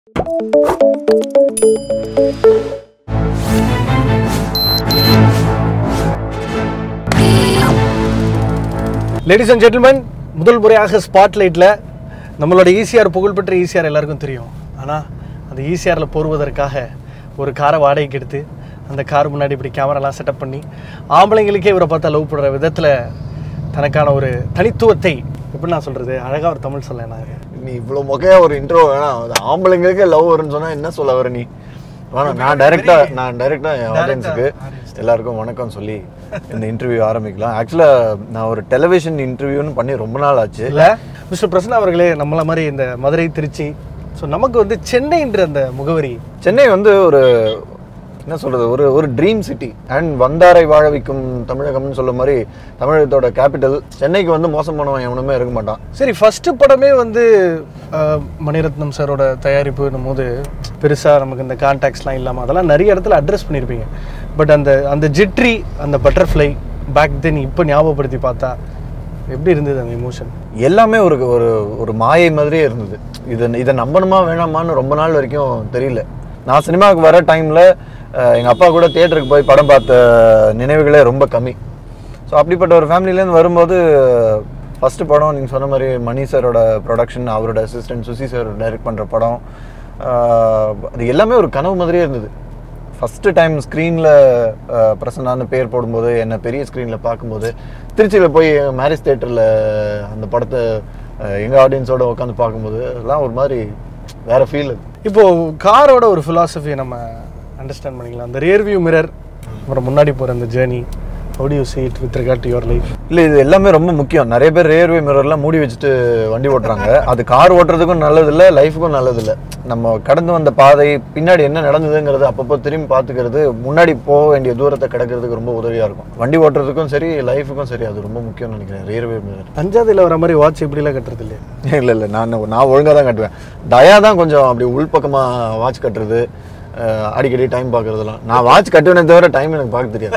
Ladies and gentleman முதல் முறையாக ஸ்பாட்லைட்டில் நம்மளோட ஈசிஆர் புகழ்பெற்ற ஈசிஆர் எல்லாருக்கும் தெரியும் ஆனால் அந்த ஈசிஆரில் போடுவதற்காக ஒரு காரை வாடகைக்கு எடுத்து அந்த கார் முன்னாடி இப்படி கேமராலாம் செட்டப் பண்ணி ஆம்பளைங்களுக்கே இவரை பார்த்தா லவ் பண்ணுற விதத்தில் தனக்கான ஒரு தனித்துவத்தை எப்படி நான் சொல்கிறது அழகாக ஒரு தமிழ் சொல்ல நான் நீ இவ்வளவு மொக்கையா ஒரு இன்ட்ரோ வேணாம் அது ஆம்பளைங்களுக்கே லவ் வரும்னு சொன்னா என்ன சொல்ல வர நீ வேணாம் நான் டைரக்டா நான் டைரக்டா என் ஆடியன்ஸுக்கு எல்லாருக்கும் வணக்கம் சொல்லி இந்த இன்டர்வியூ ஆரம்பிக்கலாம் ஆக்சுவலா நான் ஒரு டெலிவிஷன் இன்டர்வியூன்னு பண்ணி ரொம்ப நாள் ஆச்சு இல்லை மிஸ்டர் பிரசன்னா அவர்களே நம்மள மாதிரி இந்த மதுரை திருச்சி ஸோ நமக்கு வந்து சென்னைன்ற அந்த முகவரி சென்னை வந்து ஒரு என்ன சொல்றது ஒரு ஒரு ட்ரீம் சிட்டி அண்ட் வந்தாரை வாழ வைக்கும் தமிழகம்னு சொல்ல மாதிரி தமிழகத்தோட கேபிட்டல் சென்னைக்கு வந்து மோசம் பண்ணவன் எவனுமே இருக்க மாட்டான் சரி ஃபஸ்ட்டு படமே வந்து அஹ், மணிரத்னம் சாரோட தயாரிப்புன்னும் போது பெருசாக நமக்கு இந்த கான்டாக்ட்ஸ்லாம் இல்லாமல் அதெல்லாம் நிறைய இடத்துல அட்ரஸ் பண்ணியிருப்பீங்க பட் அந்த அந்த ஜிட்ரி அந்த பட்டர்ஃப்ளை பேக் தென் இப்போ ஞாபகப்படுத்தி பார்த்தா எப்படி இருந்தது அந்த எமோஷன் எல்லாமே ஒரு ஒரு ஒரு மாயை மாதிரியே இருந்தது இதை இதை நம்பணுமா வேணாமான்னு ரொம்ப நாள் வரைக்கும் தெரியல நான் சினிமாவுக்கு வர டைமில் எங்கள் அப்பா கூட தியேட்டருக்கு போய் படம் பார்த்த நினைவுகளே ரொம்ப கம்மி ஸோ அப்படிப்பட்ட ஒரு ஃபேமிலிலேருந்து வரும்போது ஃபஸ்ட்டு படம் நீங்கள் சொன்ன மாதிரி மணி சாரோட ப்ரொடக்ஷன் அவரோட அசிஸ்டன்ட் சுசி சார் டைரக்ட் பண்ணுற படம் ஆஹ், அது எல்லாமே ஒரு கனவு மாதிரியே இருந்தது ஃபஸ்ட்டு டைம் ஸ்க்ரீனில் பிரசன்னான்னு பேர் போடும்போது என்னை பெரிய ஸ்க்ரீனில் பார்க்கும்போது திருச்சியில் போய் மேரேஜ் தேட்டரில் அந்த படத்தை எங்கள் ஆடியன்ஸோட உட்காந்து பார்க்கும்போது அதெல்லாம் ஒரு மாதிரி வேற ஃபீல் இப்போது காரோட ஒரு ஃபிலாசபியை நம்ம அண்டர்ஸ்டாண்ட் பண்ணிக்கலாம் அந்த ரியர் வியூ மிரர் அப்புறம் முன்னாடி போகிற அந்த journey how you see it with regard to your life இல்லை இது எல்லாமே ரொம்ப முக்கியம் நிறைய பேர் ரேர்வே மிரர்லாம் மூடி வச்சுட்டு வண்டி ஓட்டுறாங்க அது கார் ஓட்டுறதுக்கும் நல்லதில்லை லைஃபுக்கும் நல்லதில்லை நம்ம கடந்து வந்த பாதை பின்னாடி என்ன நடந்ததுங்கிறது அப்பப்போ திரும்பி பார்த்துக்கிறது முன்னாடி போக வேண்டிய தூரத்தை கிடக்கிறதுக்கு ரொம்ப உதவியாக இருக்கும் வண்டி ஓட்டுறதுக்கும் சரி லைஃபுக்கும் சரி அது ரொம்ப முக்கியம்னு நினைக்கிறேன் ரேர்வே மிரர் அஞ்சாவதுல வர மாதிரி வாட்ச் இப்படிலாம் கட்டுறது இல்லையா இல்லை இல்லை நான் நான் ஒழுங்காக தான் கட்டுவேன் தயா தான் கொஞ்சம் அப்படி உள்பக்கமாக வாட்ச் கட்டுறது அஹ், அடிக்கடி டைம் பார்க்குறதுலாம் நான் வாட்ச் கட்டுவேனே தவிர டைம் எனக்கு பார்க்க தெரியாது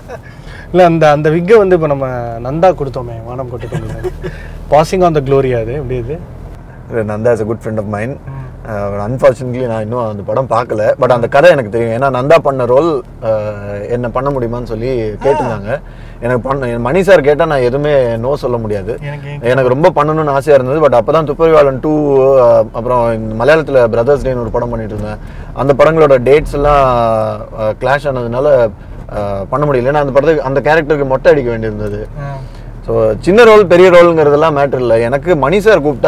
இல்லை அந்த அந்த விக்கை வந்து இப்போ நம்ம நந்தா கொடுத்தோமே வானம் கொட்டுட்டு பாசிங் ஆன் த க்ளோரியா அது எப்படி இது Nanda is a good friend of mine unfortunately நான் இன்னும் அந்த படம் பார்க்கல பட் அந்த கதை எனக்கு தெரியும் ஏன்னா நந்தா பண்ண ரோல் என்ன பண்ண முடியுமான்னு சொல்லி கேட்டிருந்தாங்க எனக்கு பண்ண மணி சார் கேட்டால் நான் எதுவுமே நோ சொல்ல முடியாது எனக்கு எனக்கு ரொம்ப பண்ணணும்னு ஆசையாக இருந்தது பட் அப்போ தான் துப்பறிவாளன் டூ அப்புறம் இந்த மலையாளத்தில் பிரதர்ஸ் டேன்னு ஒரு படம் பண்ணிட்டு இருந்தேன் அந்த படங்களோட டேட்ஸ் எல்லாம் கிளாஷ் ஆனதுனால அஹ், பண்ண முடியல ஏன்னா அந்த படத்துக்கு அந்த கேரக்டருக்கு மொட்டை அடிக்க வேண்டியிருந்தது ஸோ சின்ன ரோல் பெரிய ரோலுங்கிறதெல்லாம் மேட்டர் இல்லை எனக்கு மணி சார் கூப்பிட்டா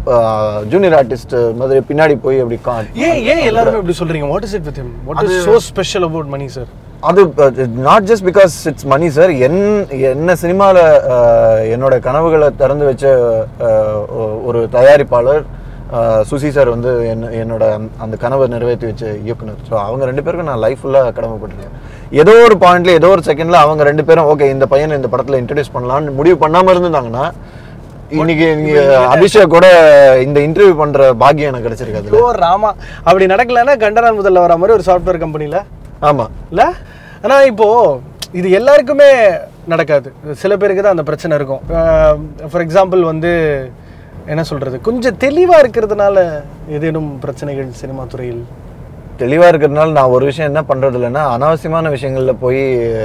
ஜூனியர் ஆர்டிஸ்ட் மாதிரி பின்னாடி போய் அப்படி கா ஏன் ஏன் எல்லாருமே இப்படி சொல்றீங்க what is it with him what is so special about Mani sir அது not just because it's Mani sir என் என்ன சினிமாவில் என்னோட கனவுகளை திறந்து வச்ச அஹ், ஒ- ஒரு தயாரிப்பாளர் அஹ், சுசி சார் வந்து என்ன என்னோட அந்த- அந்த கனவை நிறைவேற்றி வச்ச இயக்குனர் ஸோ அவங்க ரெண்டு பேருக்கும் நான் லைஃப் ஃபுல்லாக கடமைப்பட்டிருக்கேன் ஏதோ ஒரு பாயிண்ட்ல ஏதோ ஒரு செகண்ட்ல அவங்க ரெண்டு பேரும் ஓகே இந்த பையனை இந்த படத்தில் இன்ட்ரடியூஸ் பண்ணலாம்னு முடிவு பண்ணாமல் இருந்திருந்தாங்கன்னா இன்னைக்கு நீங்க அபிஷேக் கூட இந்த இன்டர்வியூ பண்ற பாக்கியம் எனக்கு கிடைச்சிருக்காது ஓ ராமா அப்படி நடக்கலன்னா கண்டனான் முதல்ல வர மாதிரி ஒரு சாஃப்ட்வேர் கம்பெனில ஆமா இல்ல ஆனா இப்போ இது எல்லாருக்குமே நடக்காது சில பேருக்கு தான் அந்த பிரச்சனை இருக்கும் ஃபார் எக்ஸாம்பிள் வந்து என்ன சொல்றது கொஞ்சம் தெளிவா இருக்கிறதுனால ஏதேனும் பிரச்சனைகள் சினிமா துறையில் தெளிவாக இருக்கிறதுனால நான் ஒரு விஷயம் என்ன பண்ணுறது இல்லைன்னா அனாவசியமான விஷயங்களில் போய்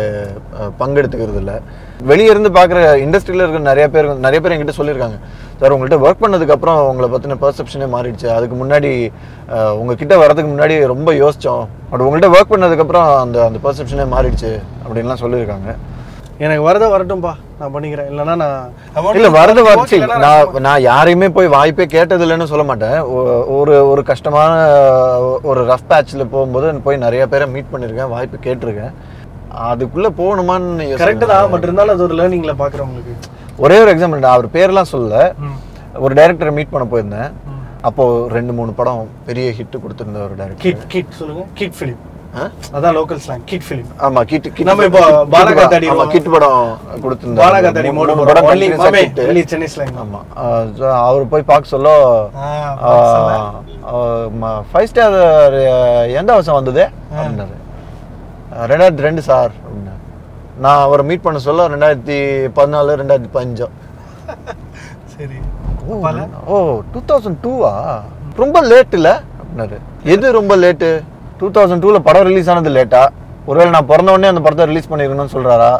அஹ், பங்கெடுத்துக்கிறது இல்லை வெளியே இருந்து பார்க்குற இண்டஸ்ட்ரியில் இருக்கிற நிறைய பேர் நிறைய பேர் என்கிட்ட சொல்லியிருக்காங்க சார் உங்கள்கிட்ட ஒர்க் பண்ணதுக்கப்புறம் உங்களை பற்றின பெர்செப்ஷனே மாறிடுச்சு அதுக்கு முன்னாடி அஹ், உங்ககிட்ட வரதுக்கு முன்னாடி ரொம்ப யோசித்தோம் பட் உங்கள்கிட்ட ஒர்க் பண்ணதுக்கப்புறம் அந்த அந்த பெர்செப்ஷனே மாறிடுச்சு அப்படின்லாம் சொல்லியிருக்காங்க எனக்கு வரத வரட்டும்பா நான் பண்ணிக்கிறேன் இல்லைன்னா நான் இல்ல வரது Okay, வச்சு இல்லைன்னா நான் நான் யாரையுமே போய் வாய்ப்பே கேட்டது இல்லைன்னு சொல்ல மாட்டேன் ஒ- ஒரு ஒரு கஷ்டமான ஒரு ரஃப் பேட்ச்ல போகும்போது போய் நிறைய பேரை மீட் பண்ணியிருக்கேன் வாய்ப்பு கேட்டிருக்கேன் அதுக்குள்ள போகணுமான்னு யோசிக்கிறேன். கரெக்டு தான் பட் இருந்தாலும் அது ஒரு லேர்னிங்ல பாக்குறவங்களுக்கு ஒரே ஒரு எக்ஸாம்பிள் நான் அவர் பேர்லாம் சொல்லல ஒரு டைரக்டரை மீட் பண்ண போயிருந்தேன் அப்போ ரெண்டு மூணு படம் பெரிய ஹிட் கொடுத்திருந்த ஒரு டைரக்டர் கிட் கிட் சொல்லுங்க கிட் ஃபிலிம் அதான் லோக்கல் ஸ்லாங் கிட் ஃபிலிம் ஆமா கிட் கிட் நம்ம இப்போ கிட் பாலகா படம். தாடி ஆமா கிட் படம் கொடுத்திருந்தாரு பாலகா தடி மூணு மோடு படம் ஒன்லி continuous ஆ மாமே hit. ஒன்லி சென்னை ஸ்லாங் ஆமா அவர் போய் பார்க்க சொல்ல ஃபைவ் ஸ்டார் எந்த வருஷம் வந்தது அப்படின்னாரு "அஹ், ரெண்டாயிரத்தி ரெண்டு சார் அப்படின்னாரு நான் அவரை மீட் பண்ண சொல்ல ரெண்டாயிரத்தி பதினாலு ரெண்டாயிரத்தி பதினஞ்சோ சரி ஓ டூ தௌசண்ட் டூவா ரொம்ப லேட் இல்லை அப்படின்னாரு எது ரொம்ப லேட்டு டூ தௌசண்ட் டூவில் படம் ரிலீஸ் ஆனது லேட்டா ஒருவேளை நான் பிறந்த உடனே அந்த படத்தை ரிலீஸ் பண்ணிருக்கணும்னு சொல்றாரா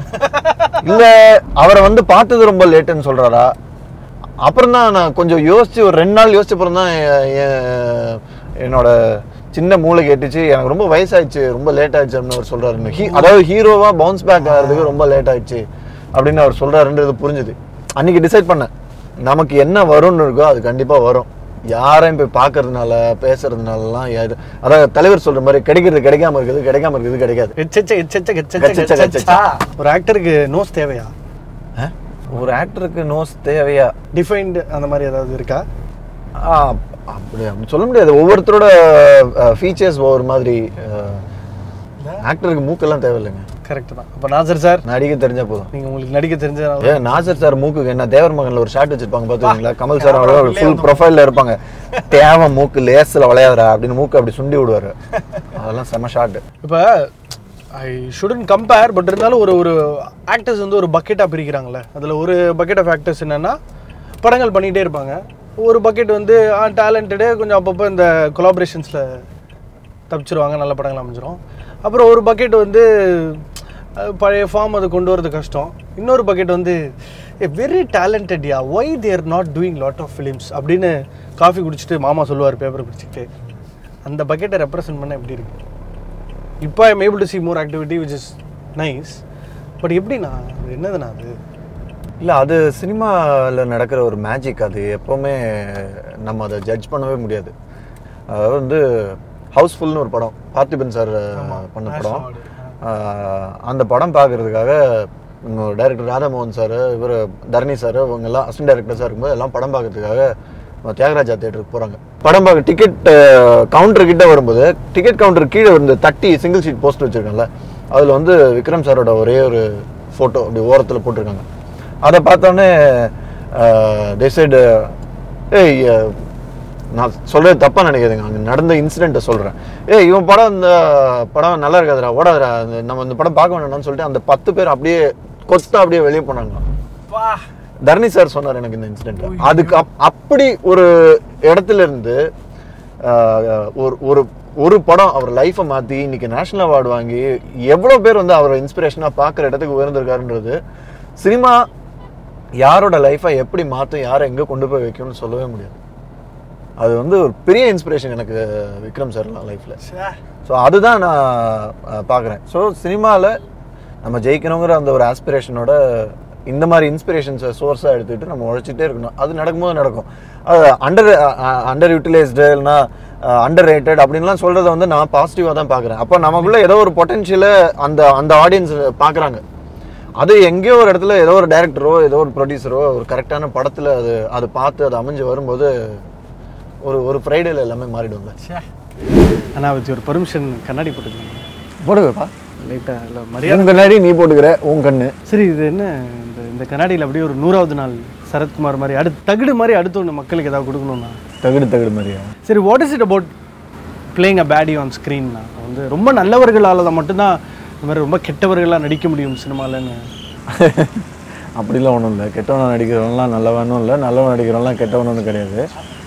இல்ல அவரை வந்து பார்த்தது ரொம்ப லேட்டுன்னு சொல்றாரா அப்புறம் தான் நான் கொஞ்சம் யோசிச்சு ஒரு ரெண்டு நாள் யோசிச்ச அப்புறம் தான் எ- எ- என்னோட சின்ன மூளை கேட்டுச்சு எனக்கு ரொம்ப வயசாயிடுச்சு ரொம்ப லேட் ஆயிடுச்சு அப்படின்னு அவர் சொல்றாரு ஹீ அதாவது ஹீரோவா பவுன்ஸ் பேக் ஆகிறதுக்கு ரொம்ப லேட் ஆயிடுச்சு அப்படின்னு அவர் சொல்றாருன்றது புரிஞ்சுது அன்னைக்கு டிசைட் பண்ணேன் நமக்கு என்ன வரும்னு இருக்கோ அது கண்டிப்பா வரும் யாரையும் போய் பார்க்கறதுனால பேசுறதுனாலலாம் எது- அதாவது தலைவர் சொல்ற மாதிரி கிடைக்கிறது கிடைக்காம இருக்குது கிடைக்காம இருக்குது கிடைக்காது எச்செச்ச, எச்செச்ச, எச்செச்ச, எச்செச்ச, எச்செச்சா. ஒரு ஆக்டருக்கு நோஸ் தேவையா அஹ்? ஒரு ஆக்டருக்கு நோஸ் தேவையா டிஃபைன்டு அந்த மாதிரி ஏதாவது இருக்கா ஆ, அப்படி அப்படி சொல்ல முடியாது ஒவ்வொருத்தரோட ஃபீச்சர்ஸ் ஒவ்வொரு மாதிரி ஆக்டருக்கு மூக்கெல்லாம் தேவையில்லைங்க கரெக்ட் தான் அப்போ நாசர் சார் நடிக்க தெரிஞ்சா போதும் நீங்க உங்களுக்கு நடிக்க தெரிஞ்ச ஏ நாசர் சார் மூக்குக்கு என்ன தேவர் மகன்ல ஒரு ஷாட் வச்சிருப்பாங்க பாத்துக்கீங்களா கமல் சார் ஃபுல் ப்ரொஃபைல்ல இருப்பாங்க தேவை மூக்கு லேஸ்ல விளையாடுறா அப்படின்னு மூக்கு அப்படி சுண்டி விடுவாரு அதெல்லாம் செம ஷாட் இப்போ ஐ ஷுடன் கம்பேர் பட் இருந்தாலும் ஒரு ஒரு ஆக்டர்ஸ் வந்து ஒரு பக்கெட்டாக பிரிக்கிறாங்கல்ல அதில் ஒரு பக்கெட் ஆஃப் ஆக்டர்ஸ் என்னென்னா படங்கள் பண்ணிகிட்டே இருப்பாங்க ஒரு பக்கெட் வந்து டேலண்டடு கொஞ்சம் அப்பப்போ இந்த கொலாபரேஷன்ஸில் தப்பிச்சிருவாங்க நல்ல படங்கள் அமைஞ்சிரும் அப்புறம் ஒரு பக்கெட் வந்து அஹ், பழைய ஃபார்ம் அதை கொண்டு வரது கஷ்டம் இன்னொரு பக்கெட் வந்து very talented yeah why they're not doing lot of films அப்படின்னு காஃபி குடிச்சிட்டு மாமா சொல்லுவார் பேப்பர் குடிச்சிட்டு அந்த பக்கெட்டை ரெப்ரசன்ட் பண்ண எப்படி இருக்கு இப்போ I'm able to see more activity which is nice but எப்படிண்ணா அது என்னதுண்ணா அது இல்ல அது சினிமாவில் நடக்கிற ஒரு மேஜிக் அது எப்பவுமே நம்ம அதை ஜட்ஜ் பண்ணவே முடியாது அதாவது வந்து ஹவுஸ்ஃபுல்னு ஒரு படம் பார்த்திபன் சார் பண்ண படம் ஆஹ் அந்த படம் பார்க்கறதுக்காக டைரக்டர் ராதாமோகன் சார் இவர் தரணி சார் இவங்க எல்லாம் அசிஸ்டன்ட் டைரக்டர்ஸாக இருக்கும்போது எல்லாம் படம் பார்க்கறதுக்காக நம்ம தியாகராஜா தேட்டருக்கு போகிறாங்க படம் பார்க்க டிக்கெட் கவுண்டர் கிட்ட வரும்போது டிக்கெட் கவுண்டர் கீழே வந்து தட்டி சிங்கிள் ஷீட் போஸ்ட் வச்சிருக்கேன்ல அதில் வந்து விக்ரம் சாரோட ஒரே ஒரு ஃபோட்டோ அப்படி ஓரத்தில் போட்டிருக்காங்க அதை பார்த்தோன்னே டிசைடு ஏய் அஹ், நான் சொல்றது தப்பா நினைக்காதுங்க அங்க நடந்த இன்சிடென்ட்டை சொல்றேன் ஏய் இவன் படம் இந்த படம் நல்லா இருக்காதுடா ஓடாதுடா இந்த- நம்ம இந்த படம் பார்க்க வேண்டாம்னு சொல்லிட்டு அந்த பத்து பேர் அப்படியே கொத்தா அப்படியே வெளியே போனாங்க தரணி சார் சொன்னார் எனக்கு இந்த இன்சிடென்ட் அதுக்கு அப்- அப்படி ஒரு இடத்துல இருந்து ஆஹ், ஒரு ஒரு ஒரு படம் அவர் லைஃப்பை மாற்றி இன்னைக்கு நேஷனல் அவார்டு வாங்கி எவ்வளோ பேர் வந்து அவரை இன்ஸ்பிரேஷனாக பார்க்குற இடத்துக்கு உயர்ந்திருக்காருன்றது சினிமா யாரோட லைஃப்பை எப்படி மாற்றும் யாரை எங்கே கொண்டு போய் வைக்கும்னு சொல்லவே முடியாது அது வந்து ஒரு பெரிய இன்ஸ்பிரேஷன் எனக்கு விக்ரம் சார் லைஃப்பில் ஸோ அதுதான் நான் பார்க்குறேன் ஸோ சினிமாவில் நம்ம ஜெயிக்கணுங்கிற அந்த ஒரு ஆஸ்பிரேஷனோட இந்த மாதிரி இன்ஸ்பிரேஷன்ஸை சோர்ஸாக எடுத்துக்கிட்டு நம்ம உழைச்சிட்டே இருக்கணும் அது நடக்கும்போது நடக்கும் அது அண்டர் அண்டர் யூட்டிலைஸ்டு இல்லைனா அண்டர் ரேட்டட் அப்படின்லாம் சொல்கிறத வந்து நான் பாசிட்டிவாக தான் பார்க்குறேன் அப்போ நமக்குள்ள ஏதோ ஒரு பொட்டன்ஷியலை அந்த அந்த ஆடியன்ஸ் பார்க்குறாங்க அது எங்கேயோ ஒரு இடத்துல ஏதோ ஒரு டைரக்டரோ ஏதோ ஒரு ப்ரொடியூசரோ ஒரு கரெக்டான படத்தில் அது அது பார்த்து அது அமைஞ்சு வரும்போது ஒரு ஒரு ஃப்ரைடேல எல்லாமே மாறிடும்ல அண்ணா வச்சு ஒரு பர்மிஷன் கண்ணாடி போட்டுக்கலாம் போடுங்கப்பா லைட்டாக இல்லை மரியாதை உன் கண்ணாடி நீ போட்டுக்கிற உன் கண்ணு சரி இது என்ன இந்த இந்த கண்ணாடியில் அப்படியே ஒரு நூறாவது நாள் சரத்குமார் மாதிரி அடுத்து தகுடு மாதிரி அடுத்து ஒன்று மக்களுக்கு ஏதாவது கொடுக்கணும்ண்ணா தகுடு தகுடு மாதிரியா சரி what is it about playing a baddie on ஸ்க்ரீன்னா வந்து ரொம்ப நல்லவர்களால் தான் மட்டும்தான் இந்த மாதிரி ரொம்ப கெட்டவர்களாக நடிக்க முடியும் சினிமாலன்னு அப்படிலாம் ஒன்றும் இல்லை கெட்டவனா நடிக்கிறவன்லாம் நல்லவனும் இல்லை நல்லவன் நடிக்கிறவன்லாம் கெட்டவனும் கிடையாது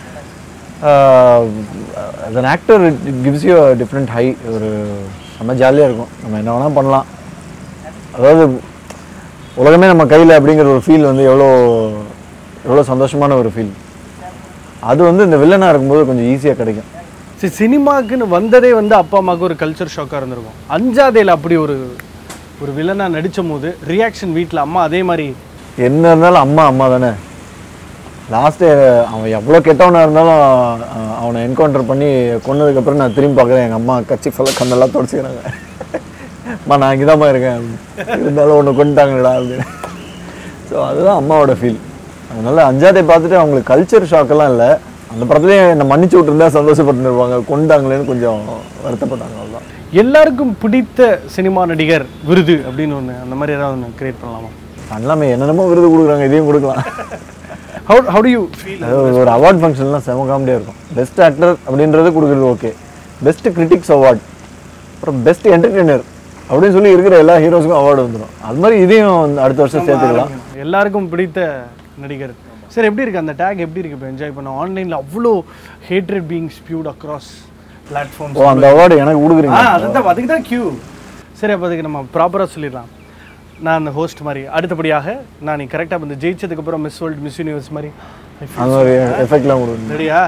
as an actor it gives you different high ஒரு செம்ம ஜாலியாக இருக்கும் நம்ம என்ன வேணால் பண்ணலாம் அதாவது உலகமே நம்ம கையில் அப்படிங்கிற ஒரு ஃபீல் வந்து எவ்வளோ எவ்வளோ சந்தோஷமான ஒரு ஃபீல் அது வந்து இந்த வில்லனாக இருக்கும்போது கொஞ்சம் ஈஸியாக கிடைக்கும் சரி சினிமாக்குன்னு வந்ததே வந்து அப்பா அம்மாவுக்கு ஒரு கல்ச்சர் ஷாக்காக இருந்திருக்கும் அஞ்சாதேல அப்படி ஒரு ஒரு வில்லனாக நடிச்சும் போது ரியாக்ஷன் வீட்டில் அம்மா அதே மாதிரி என்ன இருந்தாலும் அம்மா அம்மா தானே லாஸ்ட்டு அவன் எவ்வளோ கெட்டவனாக இருந்தாலும் அஹ், அவனை என்கவுண்டர் பண்ணி கொன்னதுக்கப்புறம் நான் திரும்பி பார்க்குறேன் எங்கள் அம்மா கட்சி ஃபுல்லாக கண்ணெல்லாம் தொடச்சிக்கிறாங்க அம்மா நான் இங்கே தான்மா இருக்கேன் அப்படின்னு. இருந்தாலும் ஒன்று கொண்டுட்டாங்கடா அப்படின்னு ஸோ அதுதான் அம்மாவோட ஃபீல் அதனால அஞ்சாதை பார்த்துட்டு அவங்களுக்கு கல்ச்சர் ஷாக்கெல்லாம் இல்லை அந்த படத்துலேயே என்னை மன்னிச்சு விட்டுருந்தா சந்தோஷப்பட்டுருப்பாங்க கொண்டாங்களேன்னு கொஞ்சம் வருத்தப்பட்டாங்க அவ்வளோதான் எல்லாருக்கும் பிடித்த சினிமா நடிகர் விருது அப்படின்னு ஒன்று அந்த மாதிரி ஏதாவது ஒன்று கிரியேட் பண்ணலாமா எல்லாமே என்னென்னமோ விருது கொடுக்குறாங்க இதையும் கொடுக்கலாம் how how do you feel அதாவது ஒரு அவார்ட் ஃபங்க்ஷன்லாம் செம காமெடியாக இருக்கும் பெஸ்ட் ஆக்டர் அப்படின்றது கொடுக்குறது ஓகே பெஸ்ட் கிரிட்டிக்ஸ் அவார்ட் அப்புறம் பெஸ்ட் என்டர்டெய்னர் அப்படின்னு சொல்லி இருக்கிற எல்லா ஹீரோஸுக்கும் அவார்டு வந்துடும் அது மாதிரி இதையும் வந்து அடுத்த வருஷம் சேர்த்துக்கலாம் எல்லாருக்கும் பிடித்த நடிகர் சரி எப்படி இருக்கு அந்த டேக் எப்படி இருக்கு இப்போ என்ஜாய் பண்ண ஆன்லைனில் அவ்வளோ hatred being spewed across platform oh அந்த அவார்டு எனக்கு கொடுக்குறீங்க ஆ அதுதான் அதுக்கு தான் கியூ சரி அப்போ அதுக்கு நம்ம ப்ராப்பராக சொல்லிடலாம் நான் அந்த ஹோஸ்ட் மாதிரி அடுத்தபடியாக நான் நீ கரெக்டாக வந்து ஜெயிச்சதுக்கப்புறம் மிஸ் வேர்ல்டு மிஸ் யூனிவர்ஸ் மாதிரி அந்த ஒரு எஃபெக்ட்லாம் கொடுக்குறீங்க ரெடியா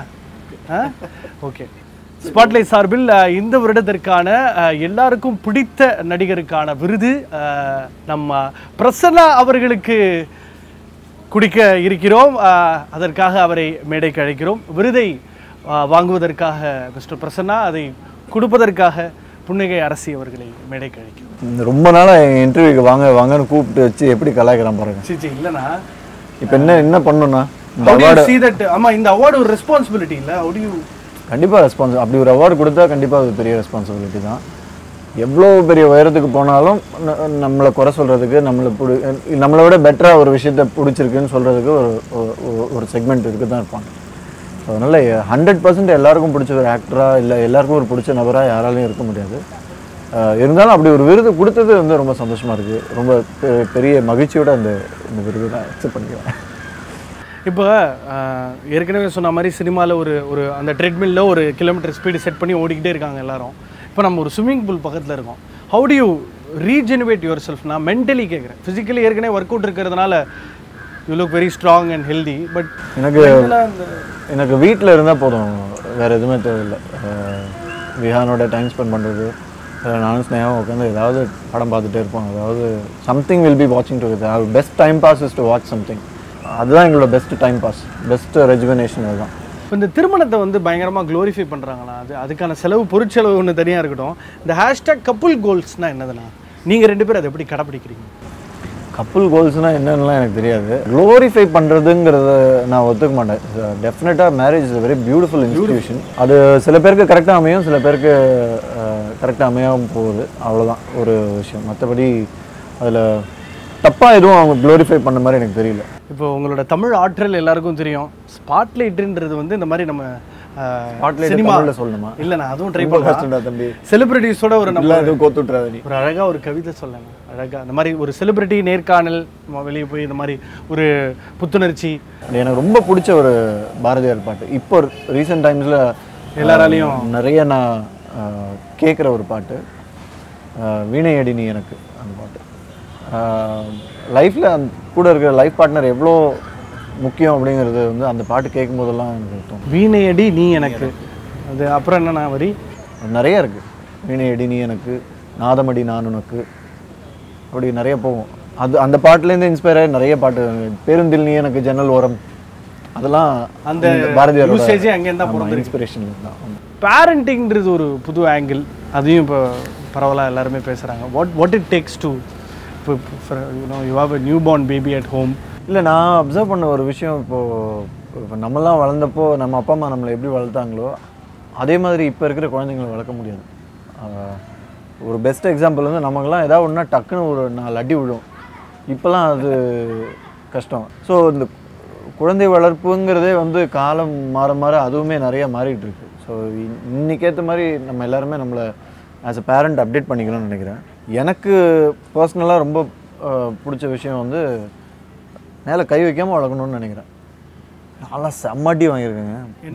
ஓகே ஸ்பாட்லைட் சார்பில் அஹ், இந்த வருடத்திற்கான அஹ், எல்லாருக்கும் பிடித்த நடிகருக்கான விருது அஹ், நம்ம பிரசன்னா அவர்களுக்கு குடிக்க இருக்கிறோம் அஹ், அதற்காக அவரை மேடைக்கு அழைக்கிறோம் விருதை அஹ், வாங்குவதற்காக மிஸ்டர் பிரசன்னா அதை கொடுப்பதற்காக புன்னகை அரசி அவர்களை மேடைக்கு அழைக்கிறோம் ரொம்ப நாளாக என் இன்டர்வியூக்கு வாங்க வாங்கன்னு கூப்பிட்டு வச்சு எப்படி கலாய்க்கிறான் பாருங்க சரி சரி இல்லைண்ணா இப்போ என்ன என்ன பண்ணணும்னா இந்த How do you award see that? ஆமா இந்த அவார்டு ஒரு ரெஸ்பான்சிபிலிட்டி இல்லை how do you கண்டிப்பாக ரெஸ்பான்ஸ் அப்படி ஒரு அவார்டு கொடுத்தா கண்டிப்பாக அது பெரிய ரெஸ்பான்சிபிலிட்டி தான் எவ்வளோ பெரிய உயரத்துக்கு போனாலும் ந- நம்மளை குறை சொல்கிறதுக்கு நம்மளை பிடி நம்மளை விட பெட்டராக ஒரு விஷயத்த பிடிச்சிருக்குன்னு சொல்கிறதுக்கு ஒரு ஒரு- ஒரு- ஒரு செக்மெண்ட் இருக்கு தான் இருப்பாங்க ஸோ அதனால் ஹண்ட்ரட் பர்சன்ட் எல்லாருக்கும் பிடிச்ச ஒரு ஆக்டராக இல்லை எல்லாருக்கும் ஒரு பிடிச்ச நபராக யாராலையும் இருக்க முடியாது அஹ் இருந்தாலும் அப்படி ஒரு விருது கொடுத்தது வந்து ரொம்ப சந்தோஷமாக இருக்குது ரொம்ப பெ- பெரிய மகிழ்ச்சியோட அந்த இந்த விருது நான் அக்செப்ட் பண்ணிக்கிறேன் இப்போ ஆஹ், ஏற்கனவே சொன்ன மாதிரி சினிமாவில் ஒரு ஒரு அந்த ட்ரெட்மில்ல ஒரு கிலோமீட்டர் ஸ்பீடு செட் பண்ணி ஓடிக்கிட்டே இருக்காங்க எல்லாரும் இப்போ நம்ம ஒரு ஸ்விம்மிங் பூல் பக்கத்தில் இருக்கோம் how do you rejuvenate yourself நான் மென்டலி கேட்குறேன் ஃபிசிக்கலி ஏற்கனவே ஒர்க் அவுட் இருக்கிறதுனால you look very strong and healthy but எனக்கு எனக்கு வீட்டில் இருந்தால் போதும் வேறு எதுவுமே தேவையில்லை அஹ் விஹானோட டைம் ஸ்பெண்ட் பண்ணுறது நானும் ஸ்னேகம் உட்காந்து ஏதாவது படம் பார்த்துட்டே இருப்போம் அதாவது சம்திங் வில் பி வாட்சிங் to best time pass is to watch something அதுதான் எங்களோட best time pass best rejuvenation அதுதான் இப்போ இந்த திருமணத்தை வந்து பயங்கரமாக க்ளோரிஃபை பண்ணுறாங்களா அது அதுக்கான செலவு பொருட்செலவு ஒன்று தனியாக இருக்கட்டும் இந்த ஹேஷ்டாக் கப்புள் கோல்ஸ்னால் என்னதுண்ணா நீங்கள் ரெண்டு பேரும் அதை எப்படி கடைப்பிடிக்கிறீங்க கப்புள் கோல்ஸ்னால் என்னன்னுலாம் எனக்கு தெரியாது க்ளோரிஃபை பண்ணுறதுங்கிறத நான் ஒத்துக்க மாட்டேன் டெஃபினட்டாக marriage is very beautiful institution அது சில பேருக்கு கரெக்டாக அமையும் சில பேருக்கு கரெக்டாக அமையாமல் போகுது அவ்வளோதான் ஒரு விஷயம் மற்றபடி அதில் தப்பாக எதுவும் அவங்க க்ளோரிஃபை பண்ண மாதிரி எனக்கு தெரியல இப்போ உங்களோட தமிழ் ஆற்றல் எல்லாருக்கும் தெரியும் ஸ்பாட்லைட்ன்றது வந்து இந்த மாதிரி நம்ம Spotlight சினிமா தமிழ்ல சொல்லணுமா? இல்லை நான் அதுவும் ட்ரை ரொம்ப பண்ணலாம் கஷ்டம்டா தம்பி செலிபிரிட்டிஸோட ஒரு நம்ம எல்லாம் எதுவும் கோத்து விட்றாத நீ ஒரு அழகா ஒரு கவிதை சொல்லணும் அழகா இந்த மாதிரி ஒரு செலிபிரிட்டி நேர்காணல் நம்ம வெளியே போய் இந்த மாதிரி ஒரு புத்துணர்ச்சி எனக்கு ரொம்ப பிடிச்ச ஒரு பாரதியார் பாட்டு இப்போ ரீசெண்ட் டைம்ஸில் எல்லாராலையும் நிறைய நான் கேட்குற ஒரு பாட்டு அஹ், வீணை அடி நீ எனக்கு அந்த பாட்டு லைஃப்பில் அந்த கூட இருக்கிற லைஃப் பார்ட்னர் எவ்வளோ முக்கியம் அப்படிங்கிறது வந்து அந்த பாட்டு கேட்கும் போதெல்லாம் எனக்கு தோணும் வீணையடி நீ எனக்கு அது அப்புறம் என்னன்னா வரி அது நிறைய இருக்குது வீணை அடி நீ எனக்கு நாதமடி நான் உனக்கு அப்படி நிறைய போகும் அது அந்த பாட்டுலேருந்து இன்ஸ்பயர் ஆகி நிறைய பாட்டு பேருந்தில் நீ எனக்கு ஜன்னல் ஓரம் அதெல்லாம் அந்த பாரதியார் usage ஏ அங்கேருந்து தான் பிறந்திருக்கு. இன்ஸ்பிரேஷன் தான் ஆமா. பேரண்டிங்கிறது ஒரு புது ஆங்கிள் அதையும் இப்போ பரவலாக எல்லாருமே பேசுகிறாங்க what what it takes to இப்போ you know you have a new born baby at home இல்லை நான் அப்சர்வ் பண்ண ஒரு விஷயம் இப்போது இப்போ நம்மலாம் வளர்ந்தப்போ நம்ம அப்பா அம்மா நம்மளை எப்படி வளர்த்தாங்களோ அதே மாதிரி இப்போ இருக்கிற குழந்தைங்களை வளர்க்க முடியாது ஆஹ் ஒரு பெஸ்ட் எக்ஸாம்பிள் வந்து நமக்கெல்லாம் ஏதாவது ஒன்றா டக்குன்னு ஒரு நாலு அடி விழும் இப்போலாம் அது கஷ்டம் ஸோ இந்த குழந்தை வளர்ப்புங்கிறதே வந்து காலம் மாற மாற அதுவுமே நிறைய மாறிட்டு இருக்கு ஸோ இன்னைக்கேற்ற மாதிரி நம்ம எல்லாருமே நம்மளை ஆஸ் அ பேரண்ட் அப்டேட் பண்ணிக்கணும்னு நினைக்கிறேன் எனக்கு பர்சனலாக ரொம்ப ஆஹ் பிடிச்ச விஷயம் வந்து மேலே கை வைக்காம வளர்க்கணும்னு நினைக்கிறேன் நான்லாம் செம்மட்டி வாங்கியிருக்கேங்க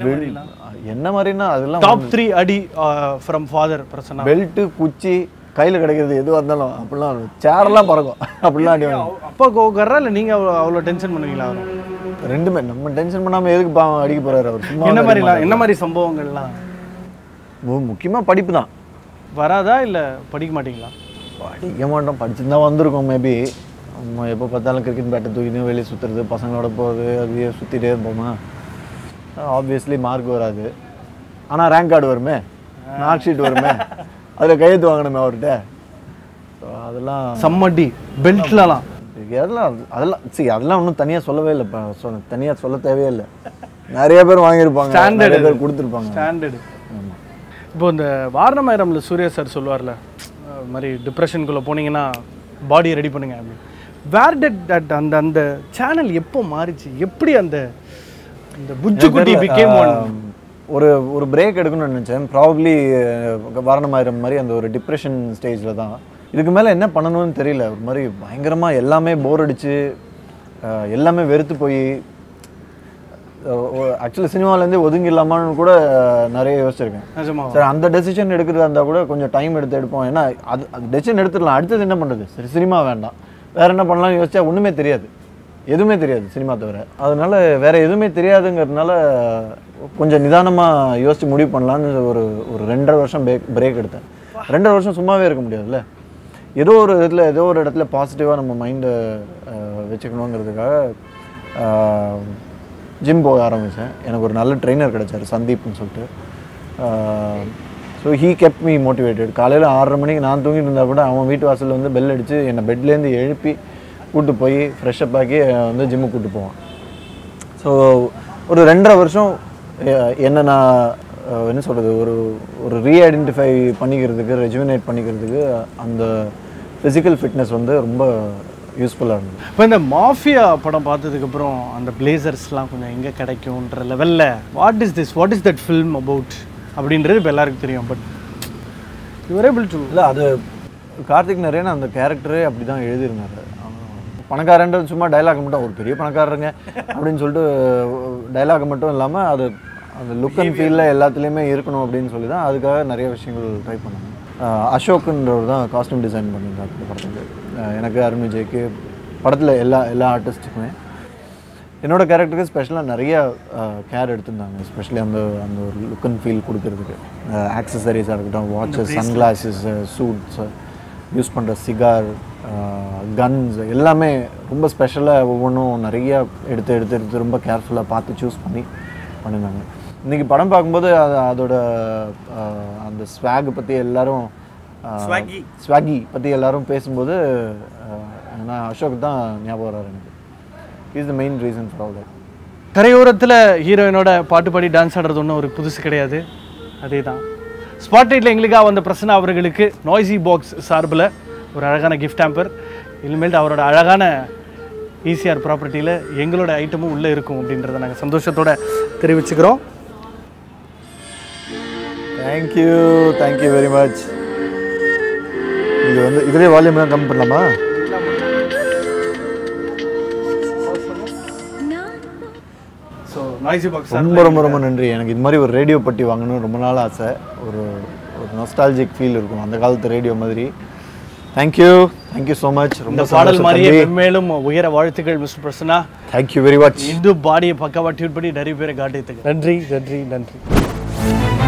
என்ன மாதிரின்னா அதெல்லாம் டாப் த்ரீ அடி ஃப்ரம் ஃபாதர் பிரசன்னா பெல்ட்டு குச்சி கையில் கிடைக்கிறது எதுவாக இருந்தாலும் அப்படிலாம் சேரெல்லாம் பறக்கும் அப்படிலாம் அடி வாங்க அப்பா கோக்கறா இல்லை நீங்கள் அவ்வளோ அவ்வளோ டென்ஷன் பண்ணுவீங்களா அவரை? ரெண்டுமே நம்ம டென்ஷன் பண்ணாமல் எதுக்கு பாவம் அடிக்க போறாரு அவர் சும்மா என்ன மாதிரிலாம் என்ன மாதிரி சம்பவங்கள்லாம் முக்கியமாக படிப்பு தான் வராதா இல்லை படிக்க மாட்டீங்களா படிக்க மாட்டோம் படிச்சிருந்தா வந்திருக்கோம் மேபி நம்ம எப்போ பார்த்தாலும் கிரிக்கெட் பேட்டை தூக்கினு வெளியே சுற்றுறது பசங்களோட போகிறது அப்படியே சுற்றிட்டே இருப்போமா ஆப்வியஸ்லி மார்க் வராது ஆனால் ரேங்க் கார்டு வருமே மார்க் ஷீட் வருமே அதில் கையெழுத்து வாங்கணுமே அவர்கிட்ட ஸோ அதெல்லாம் சம்மடி பெல்ட்லலாம் அதெல்லாம் அதெல்லாம் சரி அதெல்லாம் ஒன்றும் தனியாக சொல்லவே இல்லை இப்போ சொன்ன தனியாக சொல்ல தேவையே இல்லை நிறைய பேர் வாங்கியிருப்பாங்க Standard நிறைய பேர் கொடுத்துருப்பாங்க ஸ்டாண்டர்டு ஆமாம் இப்போ இந்த வாரணமாயிரம்ல சூர்யா சார் சொல்லுவார்ல அஹ் மாதிரி டிப்ரெஷனுக்குள்ளே போனீங்கன்னா பாடியை ரெடி பண்ணுங்க அப்படின்னு வேர் டெட் தட் அந்த அந்த சேனல் எப்போ மாறிச்சு எப்படி அந்த இந்த புஜ்ஜு குட்டி பிகேம் ஒன் ஆம், ஒரு ஒரு பிரேக் எடுக்கணும்னு நினச்சேன் ப்ராபப்ளி வாரணமாயிரம் மாதிரி அந்த ஒரு டிப்ரெஷன் ஸ்டேஜில் தான் இதுக்கு மேலே என்ன பண்ணணும்னு தெரியல ஒரு மாதிரி பயங்கரமாக எல்லாமே போர் அடிச்சு அஹ், எல்லாமே வெறுத்து போய் ஆக்சுவலி சினிமாலேருந்து ஒதுங்கிடலாமான்னு கூட நிறைய யோசிச்சிருக்கேன் நிஜமா சரி அந்த டெசிஷன் எடுக்கிறதா இருந்தால் கூட கொஞ்சம் டைம் எடுத்து எடுப்போம் ஏன்னா அது அது டெசிஷன் எடுத்துடலாம் அடுத்தது என்ன பண்ணுறது சரி சினிமா வேண்டாம் வேற என்ன பண்ணலாம்னு யோசிச்சா ஒன்றுமே தெரியாது எதுவுமே தெரியாது சினிமா தவிர அதனால வேற எதுவுமே தெரியாதுங்கிறதுனால கொஞ்சம் நிதானமாக யோசிச்சு முடிவு பண்ணலான்னு ஒரு ஒரு ரெண்டரை வருஷம் பிரேக் பிரேக் எடுத்தேன் ரெண்டரை வருஷம் சும்மாவே இருக்க முடியாதுல்ல ஏதோ ஒரு இதில் ஏதோ ஒரு இடத்துல பாசிட்டிவாக நம்ம மைண்டை வச்சுக்கணுங்கிறதுக்காக ஜிம் போக ஆரம்பித்தேன் எனக்கு ஒரு நல்ல ட்ரெயினர் கிடைச்சாரு சந்தீப்னு சொல்லிட்டு so he kept me motivated காலையில் ஆறரை மணிக்கு நான் தூங்கிட்டு இருந்தால் கூட அவன் வீட்டு வாசலில் வந்து பெல் அடித்து என்னை பெட்லேருந்து எழுப்பி கூட்டு போய் ஃப்ரெஷ்அப் ஆக்கி அஹ், வந்து ஜிம்முக்கு கூட்டு போவான் ஸோ ஒரு ரெண்டரை வருஷம் அஹ், என்ன நான் அஹ், என்ன சொல்கிறது ஒரு ஒரு ரீஐடென்டிஃபை பண்ணிக்கிறதுக்கு ரெஜுவினேட் பண்ணிக்கிறதுக்கு அந்த ஃபிசிக்கல் ஃபிட்னஸ் வந்து ரொம்ப யூஸ்ஃபுல்லாக இருந்தது இப்போ இந்த மாஃபியா படம் பார்த்ததுக்கப்புறம் அந்த பிளேசர்ஸ்லாம் கொஞ்சம் எங்கே கிடைக்கும்ன்ற லெவலில் what is this what is that film about அப்படின்றது இப்போ எல்லாருக்கும் தெரியும் பட் யுவர் ஏபிள் டு இல்லை அது கார்த்திக் நரேன் அந்த கேரக்டரே அப்படி தான் எழுதியிருந்தாரு பணக்காரன்றது சும்மா டைலாக் மட்டும் ஒரு பெரிய பணக்காரருங்க அப்படின்னு சொல்லிட்டு டைலாக் மட்டும் இல்லாமல் அது அந்த லுக் அண்ட் ஃபீலில் எல்லாத்துலேயுமே இருக்கணும் அப்படின்னு சொல்லி தான் அதுக்காக நிறைய விஷயங்கள் ட்ரை பண்ணாங்க அஹ் அசோக்குன்றவர் தான் காஸ்டியூம் டிசைன் பண்ணியிருந்தார் இந்த படத்துக்கு அஹ் எனக்கு அருண் விஜய்க்கு படத்தில் எல்லா எல்லா ஆர்டிஸ்ட்டுக்குமே என்னோட கேரக்டருக்கு ஸ்பெஷலாக நிறைய கேர் எடுத்திருந்தாங்க எஸ்பெஷலி அந்த அந்த ஒரு லுக் அண்ட் ஃபீல் கொடுக்கறதுக்கு ஆக்சசரிஸாக இருக்கட்டும் வாட்சஸ் சன்கிளாஸஸ் சூட்ஸ் யூஸ் பண்ணுற சிகார் கன்ஸ் எல்லாமே ரொம்ப ஸ்பெஷலாக ஒவ்வொன்றும் நிறைய எடுத்து எடுத்து எடுத்து ரொம்ப கேர்ஃபுல்லாக பார்த்து சூஸ் பண்ணி பண்ணியிருந்தாங்க இன்றைக்கி படம் பார்க்கும்போது அது அதோட அஹ், அந்த ஸ்வாக் பற்றி எல்லாரும் ஸ்வாகி பற்றி எல்லாரும் பேசும்போது அஹ், நான் அசோக் தான் ஞாபகம் வர்றாரு எனக்கு is the main reason for all that கரையோரத்தில் ஹீரோயினோட பாட்டு பாடி டான்ஸ் ஆடுறது ஒன்றும் ஒரு புதுசு கிடையாது அதே தான் ஸ்பாட்லைட்டில் எங்களுக்காக வந்த பிரசன்னா அவர்களுக்கு நாய்ஸி பாக்ஸ் சார்பில் ஒரு அழகான கிஃப்ட் ஹேம்பர் இனிமேல் அவரோட அழகான ஈசிஆர் ப்ராப்பர்ட்டியில் எங்களோட ஐட்டமும் உள்ளே இருக்கும் அப்படின்றத நாங்கள் சந்தோஷத்தோட தெரிவிச்சுக்கிறோம் தேங்க்யூ தேங்க்யூ வெரி மச் இது வந்து இதுலேயே வால்யூம்லாம் கம்மி பண்ணலாமா ஸோ நாய்ஸி பாக்ஸ் ரொம்ப ரொம்ப ரொம்ப நன்றி எனக்கு இது மாதிரி ஒரு ரேடியோ பட்டி வாங்கணும்னு ரொம்ப நாள் ஆசை ஒரு ஒரு நொஸ்டாலஜிக் ஃபீல் இருக்கும் அந்த காலத்து ரேடியோ மாதிரி தேங்க்யூ தேங்க்யூ ஸோ மச் இந்த ரொம்ப பாடல் மாதிரியே மென்மேலும் உயர வாழ்த்துக்கள் mister Prasanna thank you very much இந்து பாடியை பக்காவா டியூட் பண்ணி நிறைய பேரை காட்டியதுக்கு நன்றி நன்றி நன்றி